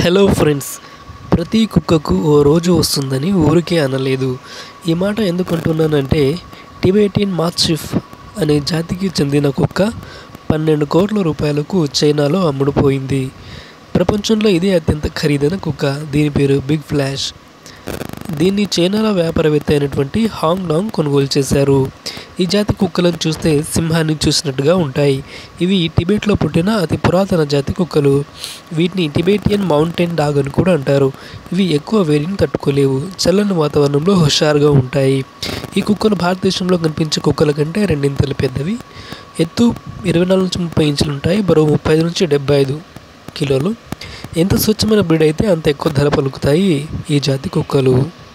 hello friends ప్రతి కుక్కకు ఓ రోజు వస్తుందని ఊరికే అనలేదు ఈ మాట ఎందుకు అంటున్నానంటే టిబేటియన్ మాస్టిఫ్ అనే జాతికి చెందిన కుక్క పన్నెండు కోట్ల రూపాయలకు చైనాలో అమ్ముడుపోయింది ప్రపంచంలో ఇదే అత్యంత ఖరీదైన కుక్క దీని పేరు బిగ్ ఫ్లాష్ దీన్ని చైనాలో వ్యాపారవేత్త అయినటువంటి హాంగ్ డాంగ్ కొనుగోలు చేశారు ఈ జాతి కుక్కలను చూస్తే సింహాన్ని చూసినట్టుగా ఉంటాయి ఇవి టిబెట్లో పుట్టిన అతి పురాతన జాతి కుక్కలు వీటిని టిబెటియన్ మౌంటైన్ డాగ్ అని కూడా అంటారు ఇవి ఎక్కువ వేడిని తట్టుకోలేవు చల్లని వాతావరణంలో హుషారుగా ఉంటాయి ఈ కుక్కలు భారతదేశంలో కనిపించే కుక్కల కంటే రెండింతలు పెద్దవి ఎత్తు ఇరవై నాలుగు నుంచి ముప్పై ఇంచులు ఉంటాయి బరువు ముప్పై ఐదు నుంచి డెబ్బై ఐదు కిలోలు ఎంత స్వచ్ఛమైన బ్రీడ్ అయితే అంత ఎక్కువ ధర పలుకుతాయి ఈ జాతి కుక్కలు